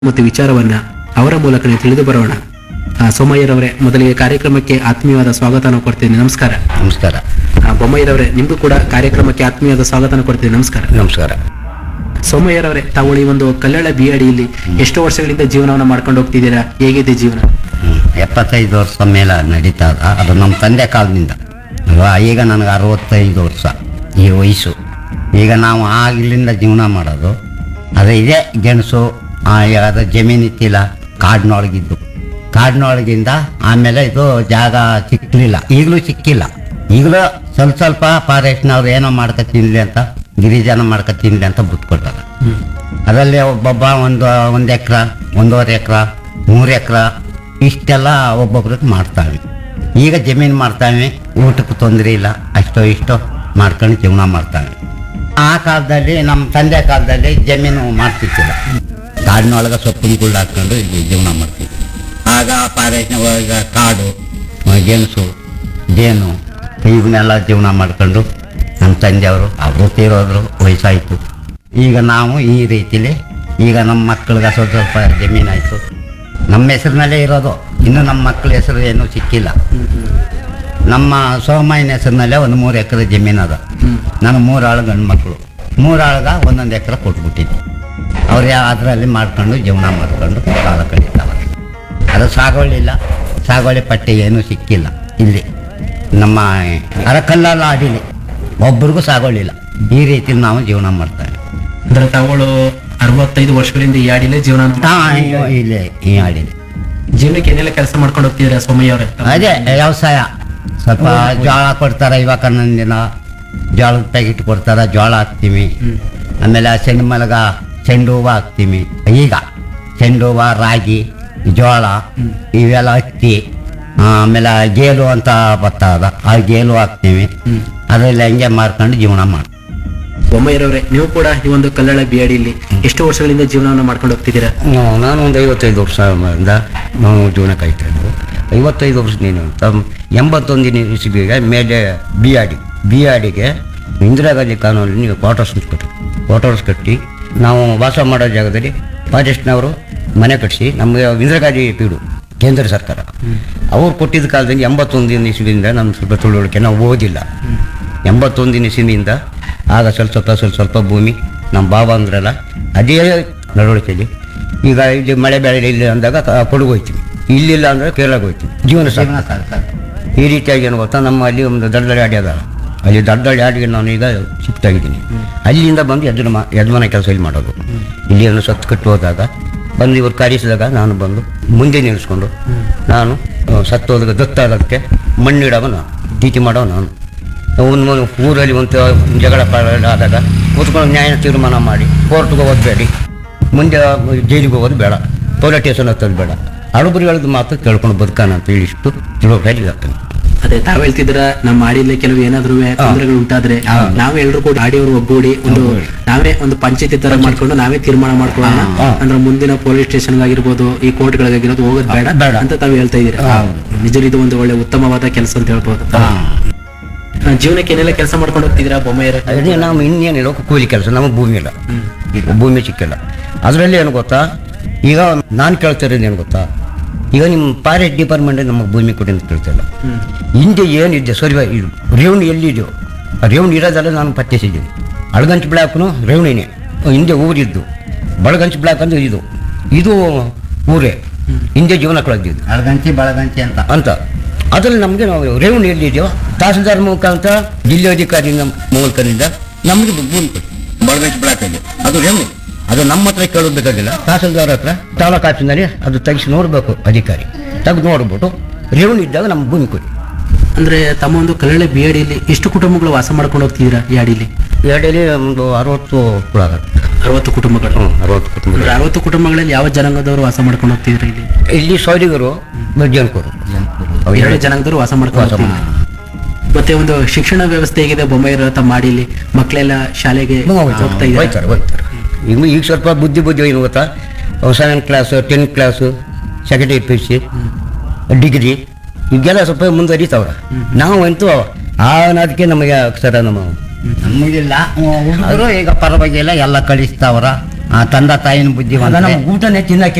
ಮತ್ತು ವಿಚಾರವನ್ನ ಅವರ ಮೂಲಕ ನೀವು ತಿಳಿದು ಬರೋಣ ಆ, ಸೋಮಯ್ಯರವರೇ ಮೊದಲಿಗೆ ಕಾರ್ಯಕ್ರಮಕ್ಕೆ ಆತ್ಮೀಯವಾದ ಸ್ವಾಗತನ ಕೊಡ್ತೀನಿ ನಮಸ್ಕಾರ ನಮಸ್ಕಾರ ಆ, ಬೊಮ್ಮಯ್ಯರವರೇ ನಿಮಗೂ ಕೂಡ ಕಾರ್ಯಕ್ರಮಕ್ಕೆ ಆತ್ಮೀಯವಾದ ಸ್ವಾಗತನ ಕೊಡ್ತೀನಿ ನಮಸ್ಕಾರ ನಮಸ್ಕಾರ ಸೋಮಯ್ಯರವರೇ ತಾವು ಈ ಒಂದು ಕಲ್ಲಳ ಬಿ ಅಡಿಯಲ್ಲಿ ಎಷ್ಟು ವರ್ಷಗಳಿಂದ ಜೀವನವನ್ನು ಮಾಡ್ಕೊಂಡು ಹೋಗ್ತಿದ್ದೀರಾ ಹೇಗಿದೆ ಜೀವನ ಹ್ಮ್. ಎಪ್ಪತ್ತೈದು ವರ್ಷ ಮೇಲೆ ನಡೀತಾ ಅದ ಅದು ನಮ್ಮ ತಂದೆ ಕಾಲದಿಂದ ಅಲ್ವಾ ಈಗ ನನಗೆ ಅರವತ್ತೈದು ವರ್ಷ ಈ ವಯಸ್ಸು ಈಗ ನಾವು ಆಗ್ಲಿಂದ ಜೀವನ ಮಾಡೋದು ಅದೇ ಇದೆ ಗೆಣಸು ಆ, ಅದು ಜಮೀನು ಇತ್ತಿಲ್ಲ ಕಾಡಿನೊಳಗಿದ್ದು ಕಾಡಿನೊಳಗಿಂದ ಆಮೇಲೆ ಇದು ಜಾಗ ಸಿಕ್ಕಲಿಲ್ಲ ಈಗಲೂ ಸಿಕ್ಕಿಲ್ಲ ಈಗಲೂ ಸ್ವಲ್ಪ ಸ್ವಲ್ಪ ಫಾರೆಸ್ಟ್ನವ್ರು ಏನೋ ಮಾಡ್ಕೊ ತಿನ್ಲಿ ಅಂತ ಗಿರಿಜನ ಮಾಡ್ಕೊ ತಿನ್ಲಿ ಅಂತ ಬಿಟ್ಕೊಡ್ತಾರೆ ಅದರಲ್ಲಿ ಒಬ್ಬೊಬ್ಬ ಒಂದು ಒಂದು ಎಕ್ರ ಒಂದೂವರೆ ಎಕ್ರ ಮೂರು ಎಕ್ರ ಇಷ್ಟೆಲ್ಲ ಒಬ್ಬೊಬ್ರಿಗೆ ಮಾಡ್ತಾವೆ ಈಗ ಜಮೀನು ಮಾಡ್ತಾವೆ ಊಟಕ್ಕೆ ತೊಂದರೆ ಇಲ್ಲ ಅಷ್ಟೋ ಇಷ್ಟೋ ಮಾಡ್ಕೊಂಡು ಜೀವನ ಮಾಡ್ತಾವೆ ಆ ಕಾಲದಲ್ಲಿ ನಮ್ಮ ತಂದೆ ಕಾಲದಲ್ಲಿ ಜಮೀನು ಮಾಡ್ತಿದ್ದಿಲ್ಲ ಕಾಡಿನೊಳಗೆ ಸೊಪ್ಪಿನ ಗುಳ್ಳು ಹಾಕ್ಕೊಂಡು ಇಲ್ಲಿ ಜೀವನ ಮಾಡ್ತಿದ್ವಿ ಆಗ ಫಾರೆಸ್ಟ್ನ ಒಳಗೆ ಕಾಡು ಆ, ಗೆಣಸು ಜೇನು ಇವನ್ನೆಲ್ಲ ಜೀವನ ಮಾಡ್ಕೊಂಡು ನಮ್ಮ ತಂದೆಯವರು ಅವರು ತೀರೋದ್ರು ವಯಸ್ಸಾಯಿತು ಈಗ ನಾವು ಈ ರೀತಿಲಿ ಈಗ ನಮ್ಮ ಮಕ್ಕಳಿಗೆ ಸ್ವಲ್ಪ ಸ್ವಲ್ಪ ಜಮೀನಾಯಿತು ನಮ್ಮ ಹೆಸರಿನಲ್ಲೇ ಇರೋದು ಇನ್ನು ನಮ್ಮ ಮಕ್ಕಳ ಹೆಸರು ಏನೂ ಸಿಕ್ಕಿಲ್ಲ ನಮ್ಮ ಸೋಮಯ್ಯನ ಹೆಸರಿನಲ್ಲೇ ಒಂದು ಮೂರು ಎಕರೆ ಜಮೀನು ಅದ ನಾನು ಮೂರು ಆಳು ಗಂಡು ಮಕ್ಕಳು ಮೂರು ಆಳ್ಗ ಒಂದೊಂದು ಎಕರೆ ಕೊಟ್ಬಿಟ್ಟಿದ್ದೆ ಅವ್ರು ಅದರಲ್ಲಿ ಮಾಡ್ಕೊಂಡು ಜೀವನ ಮಾಡ್ಕೊಂಡು ಕಾಲ ಕಳೀತಾವೆ ಅದು ಸಾಗುವಳಿಲ್ಲ ಸಾಗುವಳಿ ಪಟ್ಟಿ ಏನೂ ಸಿಕ್ಕಿಲ್ಲ ಇಲ್ಲಿ ನಮ್ಮ ಅರಕಲ್ಲಲ್ಲ ಅಡಿಲಿ ಒಬ್ರಿಗೂ ಸಾಗುವಳಿಲ್ಲ ಈ ರೀತಿ ನಾವು ಜೀವನ ಮಾಡ್ತೇವೆ ಅಂದ್ರೆ ತಾವುಗಳು ಅರವತ್ತೈದು ವರ್ಷಗಳಿಂದ ಈ ಅಡಿಲೇ ಜೀವನ ಇಲ್ಲಿ ಈ ಅಡಿಲಿ ಜೀವನಕ್ಕೆ ಏನೆಲ್ಲ ಕೆಲಸ ಮಾಡ್ಕೊಂಡು ಹೋಗ್ತಿದ್ದೀರಾ ಸೋಮಯ್ಯ ಅವರೇ ಅದೇ ವ್ಯವಸಾಯ ಸ್ವಲ್ಪ ಜೋಳ ಕೊಡ್ತಾರ ಇವಾಗ ನನ್ನ ದಿನ ಜೋಳದ ಪ್ಯಾಕೆಟ್ ಕೊಡ್ತಾರ ಜೋಳ ಹಾಕ್ತೀವಿ ಆಮೇಲೆ ಚೆಂಡು ಮಲಗ ಚೆಂಡು ಹೂವು ಹಾಕ್ತೀವಿ ಈಗ ಚೆಂಡು ಹೂವು ರಾಗಿ ಜೋಳ ಇವೆಲ್ಲ ಹತ್ತಿ ಆಮೇಲೆ ಗೇಲು ಅಂತ ಬರ್ತದ ಆ ಗೇಲು ಹಾಕ್ತೀವಿ ಅದರಲ್ಲಿ ಹಂಗೆ ಮಾರ್ಕೊಂಡು ಜೀವನ ಮಾಡಿ ಬೊಮ್ಮಯ್ಯರವರೇ ನೀವು ಕೂಡ ಈ ಒಂದು ಕಲ್ಲಳ ಬಿ ಅಡಿಯಲ್ಲಿ ಎಷ್ಟು ವರ್ಷಗಳಿಂದ ಜೀವನವನ್ನು ಮಾಡ್ಕೊಂಡು ಹೋಗ್ತಿದ್ದೀರಾ ನಾನು ಒಂದು ಐವತ್ತೈದು ವರ್ಷದಿಂದ ನಾವು ಜೀವನ ಕಾಯ್ತಾ ಇದ್ವು ಐವತ್ತೈದು ವರ್ಷದಿಂದ ತಮ್ಮ ಎಂಬತ್ತೊಂದನೇ ಇಸ್ವಿಗೆ ಮೇಲೆ B R D B R ಡಿಗೆ ಇಂದಿರಾ ಗಾಂಧಿ ಕಾನೂನಲ್ಲಿ ಕ್ವಾರ್ಟರ್ಸ್ ಕಟ್ಟಿ ಕ್ವಾರ್ಟರ್ಸ್ ಕಟ್ಟಿ ನಾವು ವಾಸ ಮಾಡೋ ಜಾಗದಲ್ಲಿ ಫಾರೆಸ್ಟ್ನವರು ಮನೆ ಕಟ್ಟಿಸಿ ನಮಗೆ ಇಂದಿರಾ ಗಾಂಧಿ ಪೀಡು ಕೇಂದ್ರ ಸರ್ಕಾರ ಅವ್ರು ಕೊಟ್ಟಿದ್ದ ಕಾಲದಲ್ಲಿ ಎಂಬತ್ತೊಂದನೇ ಇಸ್ವಿಯಿಂದ ನಮ್ಮ ಸ್ವಲ್ಪ ತಿಳುವಳಿಕೆ ನಾವು ಓದಿಲ್ಲ ಎಂಬತ್ತೊಂದನೇ ಇಸ್ವಿಯಿಂದ ಆಗ ಸ್ವಲ್ಪ ಸ್ವಲ್ಪ ಸ್ವಲ್ಪ ಸ್ವಲ್ಪ ಭೂಮಿ ನಮ್ಮ ಬಾಬಾ ಅಂದ್ರಲ್ಲ ಅದೇ ನಡವಳಿಕೆಯಲ್ಲಿ ಈಗ ಇಲ್ಲಿ ಮಳೆ ಬೆಳೆ ಇಲ್ಲ ಅಂದಾಗ ಕ- ಕೊಡಗು ಹೋಯ್ತೀವಿ ಇಲ್ಲಿಲ್ಲ ಅಂದ್ರೆ ಕೇರಳಕ್ಕೆ ಹೋಯ್ತೀವಿ ಜೀವನ ಸಾಕು ಈ ರೀತಿಯಾಗಿ ಏನು ಗೊತ್ತಾ ನಮ್ಮ ಅಲ್ಲಿ ಒಂದು ದಡ್ಡಳ್ಳಿ ಆಡಿ ಅದ ಅಲ್ಲಿ ದಡ್ಡಳ್ಳಿ ಆಡಿಗೆ ನಾನು ಈಗ ಶಿಫ್ಟ್ ಆಗಿದ್ದೀನಿ ಅಲ್ಲಿಂದ ಬಂದು ಯಜಮ ಯಜಮಾನ ಕೆಲಸ ಇಲ್ಲಿ ಮಾಡೋದು ಇಲ್ಲಿ ಒಂದು ಸತ್ತು ಕಟ್ಟು ಹೋದಾಗ ಬಂದು ಇವ್ರು ಕರೆಸಿದಾಗ ನಾನು ಬಂದು ಮುಂದೆ ನಿಲ್ಲಿಸ್ಕೊಂಡು ನಾನು ಆ, ಸತ್ತು ಹೋದಾಗ ದತ್ತಾದಕ್ಕೆ ಮಣ್ಣಿಡವ ನಾನು ಟೀಚಿ ಮಾಡೋ ನಾನು ಒಂದು ಊರಲ್ಲಿ ಒಂದು ಜಗಳ ಪಗಳ ಆದಾಗ ಕೂತ್ಕೊಂಡು ನ್ಯಾಯ ತೀರ್ಮಾನ ಮಾಡಿ ಕೋರ್ಟ್ಗೆ ಹೋಗ್ಬೇಡಿ ಮುಂದೆ ಜೈಲಿಗೆ ಹೋಗೋದು ಬೇಡ ಪೊಲೀಸ್ ಸ್ಟೇಷನ್ ಹತ್ತೋದು ಬೇಡ ಅಡುಬರಿಗಳದ್ದು ಮಾತು ಕೇಳ್ಕೊಂಡು ಬದುಕಾನ ಅಂತ ಹೇಳಿ ಇಷ್ಟು ತಿಳುವಳಿಕೆ ಆಗ್ತಾನೆ ಅದೇ ತಾವ್ ಹೇಳ್ತಿದ್ರ ನಮ್ಮ ಆಡಿಯಲ್ಲಿ ಕೆಲವು ಏನಾದ್ರು ತೊಂದರೆಗಳು ಉಂಟಾದ್ರೆ ನಾವೇ ಎಲ್ರು ಕೂಡ ಆಡಿಯವರು ಒಗ್ಗೂಡಿ ಒಂದು ನಾವೇ ಒಂದು ಪಂಚಾಯತಿ ತರ ಮಾಡ್ಕೊಂಡು ನಾವೇ ತೀರ್ಮಾನ ಮಾಡ್ಕೊಳ್ಳೋಣ ಅಂದ್ರೆ ಮುಂದಿನ ಪೊಲೀಸ್ ಸ್ಟೇಷನ್ ಆಗಿರ್ಬೋದು ಈ ಕೋರ್ಟ್ ಗಳಿಗಾಗಿರೋದು ಹೋಗೋದು ಬೇಡ ಬೇಡ. ಅಂತ ತಾವು ಹೇಳ್ತಾ ಇದೀರಾ ನಿಜ ಇದು ಒಂದು ಒಳ್ಳೆ ಉತ್ತಮವಾದ ಕೆಲಸ ಅಂತ ಹೇಳ್ಬೋದು ಆ, ಜೀವನಕ್ಕೆ ಏನೆಲ್ಲ ಕೆಲಸ ಮಾಡ್ಕೊಂಡು ಹೋಗ್ತಿದ್ದೀರಾ ಬೊಮ್ಮೆಯರ ಅದೇ ನಾವು ಇನ್ನೇನಿಲ್ಲ ಕೂಲಿ ಕೆಲಸ ನಮಗೆ ಭೂಮಿ ಇಲ್ಲ ಭೂಮಿ ಸಿಕ್ಕಿಲ್ಲ ಅದರಲ್ಲಿ ಏನು ಗೊತ್ತಾ ಈಗ ನಾನು ಕೇಳ್ತಿರೋದು ಏನು ಗೊತ್ತಾ ಈಗ ನಿಮ್ಮ ಫಾರೆಸ್ಟ್ ಡಿಪಾರ್ಟ್ಮೆಂಟ್ ನಮಗೆ ಭೂಮಿ ಕೊಡಿ ಅಂತ ಕೇಳ್ತಿಲ್ಲ ಹಿಂದೆ ಏನಿದೆ ಸರಿ ಇದು ರೇವಣಿ ಎಲ್ಲಿದೆಯೋ ಆ ರೇವಣಿ ಇರೋದೆಲ್ಲ ನಾನು ಪತ್ತೆಸಿದ್ದೀನಿ ಅಳಗಂಚ್ ಬ್ಲಾಕ್ನು ರೇವಣಿನೇ ಹಿಂದೆ ಊರಿದ್ದು ಬಳಗಂಚ್ ಬ್ಲಾಕ್ ಅಂದ್ರೆ ಇದು ಇದು ಊರೇ ಹಿಂದೆ ಜೀವನ ಕಳೆದಿದ್ದು ಅಳಗಂಚಿ ಬಳಗಂಚಿ ಅಂತ ಅಂತ ಅದ್ರಲ್ಲಿ ನಮಗೆ ನಾವು ರೇವಣಿ ಎಲ್ಲಿದೆಯೋ ತಹಸೀಲ್ದಾರ್ ಮುಖಾಂತರ ಜಿಲ್ಲಾಧಿಕಾರಿ ನಮ್ಮ ಮೂಲಕದಿಂದ ನಮಗೆ ಭೂಮಿ ಕೊಟ್ಟು ಬಳಗಂಚ್ ಬ್ಲಾಕಲ್ಲಿ ಅದು ರೇವಣಿ ಅದು ನಮ್ಮ ಹತ್ರ ಕೇಳಬೇಕಾಗಿಲ್ಲ ತಹಸೀಲ್ದಾರ್ ಹತ್ರ ತಾಲೂಕು ಆಫೀಸ್ನಲ್ಲಿ ಅದು ತೆಗಿಸಿ ನೋಡಬೇಕು ಅಧಿಕಾರಿ ತೆಗೆದು ನೋಡ್ಬಿಟ್ಟು ರೇವಣಿ ಇದ್ದಾಗ ನಮ್ಮ ಭೂಮಿ ಕೊಡಿ ಅಂದ್ರೆ ತಮ್ಮ ಒಂದು ಕಲ್ಲಳೆ ಬಿ ಅಡಿಯಲ್ಲಿ ಎಷ್ಟು ಕುಟುಂಬಗಳು ವಾಸ ಮಾಡ್ಕೊಂಡು ಹೋಗ್ತಿದ್ದೀರಾ ಈ ಅಡಿಲಿ ಎರಡಲ್ಲಿ ಒಂದು ಅರವತ್ತು ಕುಳ ಆಗುತ್ತೆ ಅರವತ್ತು ಕುಟುಂಬಗಳು ಹ್ಞೂ ಅರವತ್ತು ಕುಟುಂಬ ಅಂದ್ರೆ ಅರವತ್ತು ಕುಟುಂಬಗಳಲ್ಲಿ ಯಾವ ಜನಾಂಗದವರು ವಾಸ ಮಾಡ್ಕೊಂಡು ಹೋಗ್ತಿದ್ರು ಇಲ್ಲಿ ಇಲ್ಲಿ ಸೌದಿಗರು ಮಜ್ಜನಕರು ಎರಡು ಜನಾಂಗದವರು ವಾಸ ಮಾಡ್ಕೊಂಡು ವಾಸ ಹೋಗ್ತಿದ್ರು ಮತ್ತೆ ಒಂದು ಶಿಕ್ಷಣ ವ್ಯವಸ್ಥೆ ಹೇಗಿದೆ ಬೊಮ್ಮೆಯರ ತಮ್ಮ ಮಾಡಿಲಿ ಮಕ್ಕಳೆಲ್ಲ ಶಾಲೆಗೆ ಹೋಗ್ತಾ ಇದ್ದಾರೆ ಹೋಯ್ತಾರೆ ಹೋಯ್ತಾರೆ ಈಗ ಈಗ ಸ್ವಲ್ಪ ಬುದ್ಧಿ ಬುದ್ಧಿ ಏನು ಗೊತ್ತಾ seventh class tenth class second P C degree ಈಗೆಲ್ಲ ಸ್ವಲ್ಪ ಮುಂದುವರಿತಾವ್ರ ನಾವು ಅಂತೂ ಆ ಅದಕ್ಕೆ ನಮಗೆ ಅಕ್ಷರ ನಮ್ಮ ನಮಗಿಲ್ಲ ಹುಡುಗರು ಈಗ ಪರವಾಗಿಲ್ಲ ಎಲ್ಲ ಕಳಿಸ್ತಾವ್ರ ಆ ತಂದೆ ತಾಯಿನ ಆಗ ಬುದ್ಧಿವಂತ ನಮ್ಗೆ ಊಟನೇ ತಿನ್ನಕ್ಕೆ